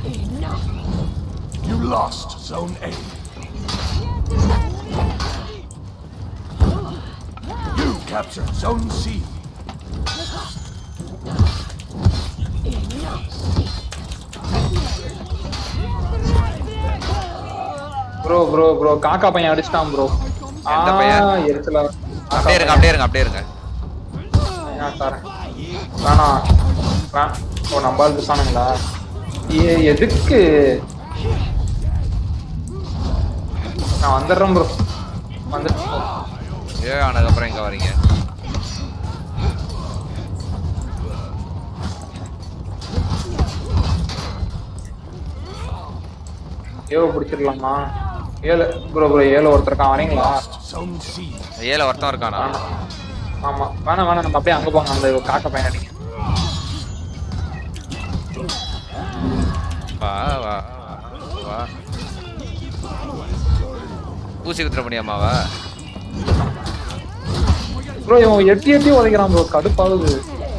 You lost Zone A. You captured Zone C. Bro bro bro காக்கா பையன் அடிச்சிட்டான் bro எந்த பையன்? எரிச்சலா அப்படியே இருங்க அப்படியே இருங்க அப்படியே இருங்க பையன் தரேன் வேணாம் வே- ஓ நம்ம ஆள் புசானுங்களா ஏ எதுக்கு நான் வந்துடுறேன் ப்ரோ வந்துட்டு ஏ ஆனதுக்கப்புறம் எங்க வரீங்க ஏவ பிடிச்சிடலாமா ஏழு ப்ரோ ப்ரோ ஏழு ஒருத்தர் இருக்கான் வரீங்களா Lost Zone C. ஏல ஒருத்தன் இருக்கானா வேணாம் ஆமா வேணாம் வேணாம் நம்ம அப்படியே அங்க போங்க அந்த காக்கா பையன் அடிங்க வா வா வா ஊசி குத்துற முடியாமாவா ப்ரோ இவன் எட்டி எட்டி உதைக்கிறான் ப்ரோ கடுப்பாகுது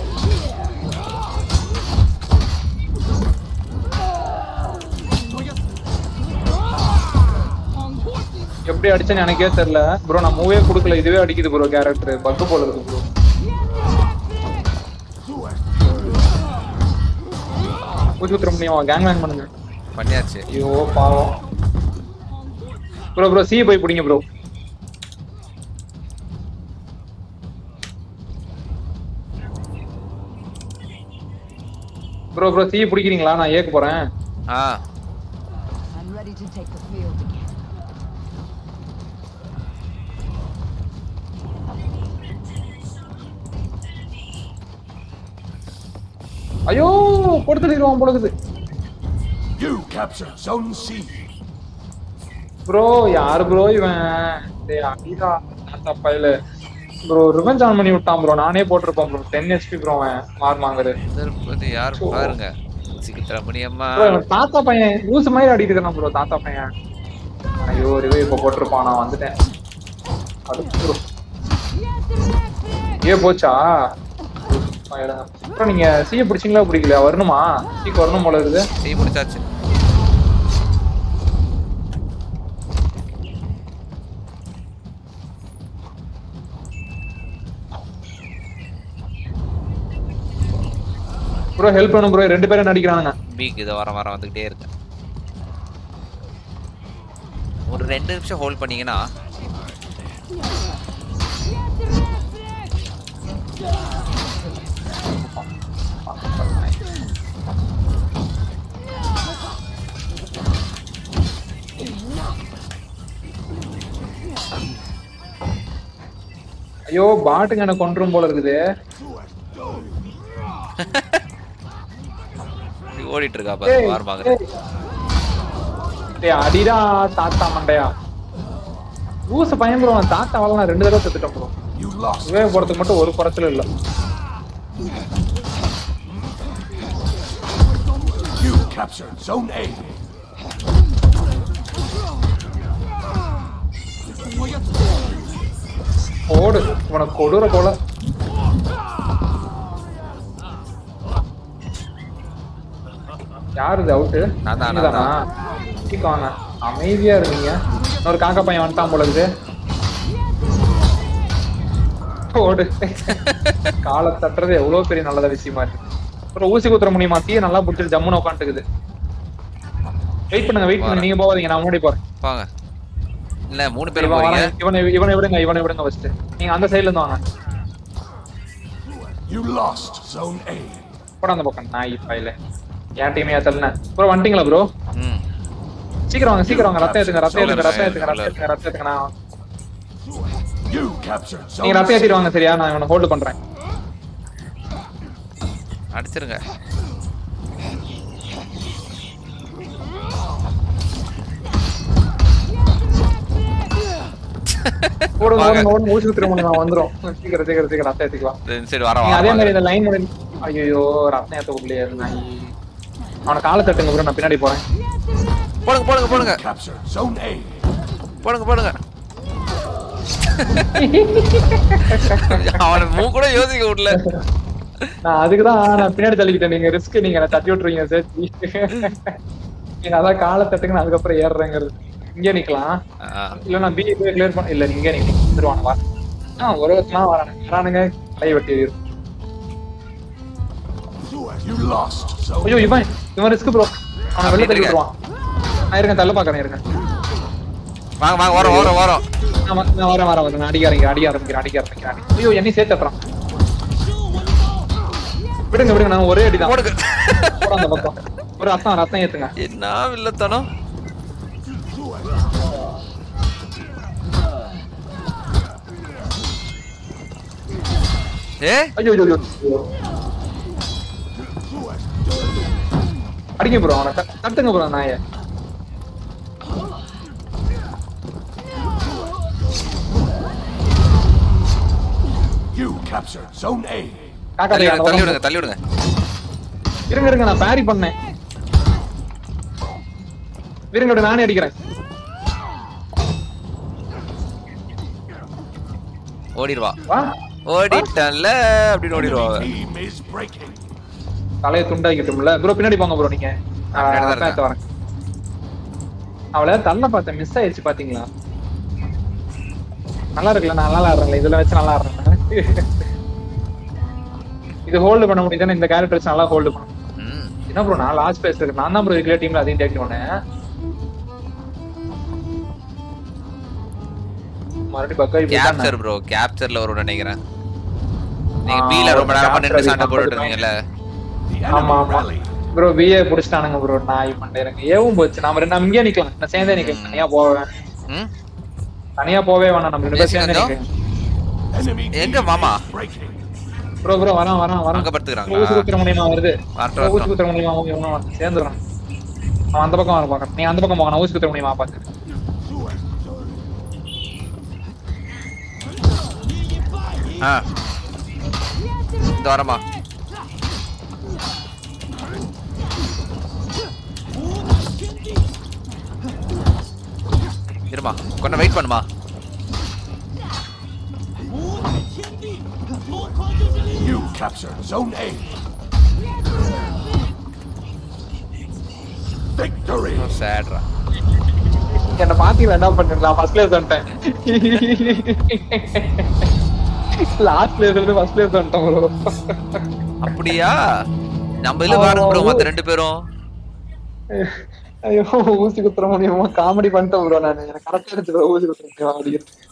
எப்படி அடிச்சேன்னு எனக்கே தெரியல ப்ரோ நான் மூவே கொடுக்கல இதுவே அடிக்குது ப்ரோ கேரக்டர் பக்கு போல இருக்கு ப்ரோ ஊசி குத்துற முடியுமா கேங் வேங் பண்ணுங்க பண்ணியாச்சு ஐயோ பாவம் ப்ரோ ப்ரோ சி போய் பிடிங்க ப்ரோ ப்ரோ ப்ரோ சி பிடிக்கிறீங்களா நான் ஏக்க போறேன் ஆ I'm ready to take the field again. ஐயோ கொடுத்துடுவான் போலக்குது You captured Zone C. Bro யாரு ப்ரோ இவன் டேய் அடிடா தாத்தா பையல ப்ரோ ரிவெஞ்ச் ஆன் பண்ணி விட்டான் ப்ரோ நானே போட்டிருப்பேன் ப்ரோ டென் ஹெச்பி ப்ரோ அவன் மார்மாங்கரு திருப்பதி யார் பாருங்க ஊசி குத்துற முடியாமா ப்ரோ இவன் தாத்தா பையன் லூசு மாதிரி ஆடிட்டு இருக்கான் ப்ரோ தாத்தா பையன் ஐயோ ரிவே இப்ப போட்டிருப்பான் நான் வந்துட்டேன் அடுத்து ப்ரோ ஏ போச்சா அப்புறம் நீங்க சீய பிடிச்சிங்களா பிடிக்கலையா வரணுமா சீக்கு வரணும் போல இருக்குது டீ முடிச்சாச்சு ப்ரோ ஹெல்ப் பண்ணும் ப்ரோ ரெண்டு பேரும் நடிக்கிறானுங்க பீக் இதை வர வர வந்துகிட்டே இருக்கு ஒரு ரெண்டு நிமிஷம் ஹோல்ட் பண்ணீங்கன்னா ஐயோ பாட்டுங்க எனக்கு கொன்றும் போல இருக்குது இப்படி ஓடிட்டு இருக்கா ஏய், பாரு வார்மாக ஏய். டேய் அடிடா தாத்தா மண்டையா லூச பையன் ப்ரோ அவன் தாத்தா வாழ ரெண்டு தடவை செத்துட்டோம் ப்ரோ You lost. இவே போறதுக்கு மட்டும் ஒரு குறைச்சலும் இல்ல You captured Zone A. ஓடு உனக்கு கொடூர போல யாரு இது அவுட்டு நான் தான், நீங்கதானா சீக்கான அமைதியா இருக்கீங்க இன்னொரு காக்கா பையன் வந்துட்டான் போல இருக்குது ஓடு காலை தட்டுறது எவ்வளவு பெரிய நல்லத விஷயமா இருக்கு அப்புறம் ஊசி குத்துற முடியுமா தீய நல்லா பிடிச்சிட்டு ஜம்முன்னு உட்காந்துக்குது வெயிட் பண்ணுங்க வெயிட் பண்ணுங்க நீங்க போவாதீங்க நான் முன்னாடி போறேன் வாங்க இல்ல மூணு பேர் இவன் போறீங்க வரான். இவனை இவனை விடுங்க இவனை விடுங்க ஃபர்ஸ்ட் நீங்க அந்த சைடுல இருந்து வாங்க You lost Zone A. போட அந்த பக்கம் நாய் பையில என் டீமையா தள்ளின ப்ரோ வந்துட்டீங்களா ப்ரோ ம் சீக்கிரம் வாங்க சீக்கிரம் வாங்க ரத்தம் ஏத்துங்க ரத்தம் ஏத்துங்க ரத்தம் ஏத்துங்க ரத்தம் ஏத்துங்க ரத்தம் ஏத்துங்க நான் You captured நீங்க Zone ரத்தம் C. ஏத்திட்டு வாங்க சரியா நான் இவனை ஹோல்டு பண்றேன் அடிச்சிருங்க ஓடுங்க வாங்க. ஓடுங்க ஓடுங்க ஊசி திரும்ப நான் வந்துரும் சீக்கிரம் சீக்கிரம் சீக்கிரம் ரத்தம் ஏத்திக்கலாம் இந்த சைடு வர நீங்க அதே மாதிரி வர இந்த லைன் முடி ஐயோ ரத்தம் ஏத்த உள்ளே நாய் அவனை காலை தட்டுங்க ப்ரோ நான் பின்னாடி போறேன் போடுங்க போடுங்க போடுங்க Captured Zone A. போடுங்க போடுங்க அவனை மூ கூட யோசிக்க விடல நான் அதுக்கு தான் நான் பின்னாடி தள்ளிக்கிட்டேன் நீங்க ரிஸ்க் நீங்க என்னை தட்டி விட்டுருவீங்க சார் நீங்க அதான் காலை தட்டுங்க அதுக்கப்புறம் ஏறுறேங்கிறது இங்கே நிக்கலாம் ஆ, இல்ல நான் பிஏ கிளியர் பண்ண இல்ல இங்கே நிக்கலாம் வந்துருவாங்க வா ஆ ஒரு வருஷமா வரானுங்க வரானுங்க கை வெட்டி எறியும். You lost zone ஐயோ இவன் இவன் ரிஸ்க் ப்ரோ அவனை வெளில தள்ளி இருக்க. விட்டுருவான் நான் இருக்கேன் தள்ள பாக்குறேன் இருக்கேன் வாங்க வாங்க வரோம் வரோம் வரோம் ஆமா நான் வரேன் வரேன் வரேன் நான் அடிக்க ஆரம்பிக்கிறேன் அடிக்க ஆரம்பிக்கிறேன் அடிக்க ஆரம்பிக்கிறேன் ஐயோ என்னை சேர்த்து தட்டுறான் விடுங்க விடுங்க நான் ஒரே அடிதான் போடுங்க போடா அந்த பக்கம் ஒரு ரத்தம் ரத்தம் ஏத்துங்க என்ன வில்லத்தனம் ஏ ஐயோ ஐயோ ஐயோ. அடிங்க ப்ரோ அவனை தட்டு- தட்டுங்க ப்ரோ நாய You captured zone A. காக்கா தள்ளி பையா, விடுங்க தள்ளி அந்த விடுங்க தள்ளி விடுங்க பக்கம். இருங்க இருங்க நான் பேரி பண்ணேன் இருங்க விடு, நானே அடிக்கிறேன் ஓடிடுவா வா ஓடிட்டல அப்படின்னு ஓடிடுவா அவ. Team is breaking. தலையை துண்டாக்கிட்டோம்ல ப்ரோ பின்னாடி போங்க ப்ரோ நீங்க நான் பின்னாடி தான் நான் பேச வரேன் அவளை தள்ள பார்த்தேன் மிஸ் ஆயிடுச்சு பாத்தீங்களா நல்லா இருக்குல்ல நான் நல்லா ஆடுறேன்ல இதுல வச்சு நல்லா ஆடுறேன் இது ஹோல்டு பண்ண முடியுதுன்னு இந்த கேரக்டர் வச்சு நல்லா ஹோல்டு பண்ண ம் என்ன ப்ரோ நான் லாஸ்ட் பேஸ் இருக்கு நான் தான் ப்ரோ இருக்கிற டீம்ல அதையும் டேக் பண்ணேன் மறுபடியும் பக்காய் கேப்சர் ப்ரோ கேப்சர்ல வரும்னு நினைக்கிறேன் நீங்க ஆ, பீல ரொம்ப நேரமா நின்று capture சண்டை இது போட்டுட்டு பண்றது. இருந்தீங்கல்ல The ஆமா enemy ஆமா rally. ப்ரோ பிஏ புடிச்சிட்டானுங்க ப்ரோ நாய் மண்டை எனக்கு ஏவும் போச்சு நாம ரெண்டு நம்ம இங்கே நிக்கலாம் நான் சேர்ந்தே நிக்கலாம் தனியா போவேன் ம் தனியா போவே வேணாம் நம்ம ரெண்டு பேரும் சேர்ந்தே பேசுங்க. நிக்கலாம் Enemy எங்க team மாமா? is breaking. ப்ரோ ப்ரோ வரான் வரான் வரான் அங்க படுத்துக்கிறாங்களா? ஊசி குத்துற மூலியமா வருது வரட்டும், ஊசி வரட்டும். குத்துற மூலியமா இவனும் வந்து சேர்ந்துடுறான் அவன் அந்த பக்கம் வர பாக்க நீ அந்த பக்கம் போக நான் ஊசி குத்துற மூலியமா பாத்து ஆ இந்த வரமா இருமா கொஞ்சம் வெயிட் பண்ணுமா You captured zone A. Victory. சேட்ரா என்ன பாத்தீங்களா என்ன பண்ணேன் நான் ஃபர்ஸ்ட் பிளேஸ் வந்துட்டேன் லாஸ்ட் பிளேஸ்ல இருந்து ஃபர்ஸ்ட் பிளேஸ் வந்துட்டேன் ப்ரோ அப்படியா நம்ம இதுல பாருங்க ப்ரோ மத்த ரெண்டு பேரும் ஐயோ ஊசி குத்துற முடியுமா காமெடி பண்ணிட்டேன் ப்ரோ நான் எனக்கு கரெக்டா எடுத்து ஊசி குத்துற முடியுமா அப்படின்னு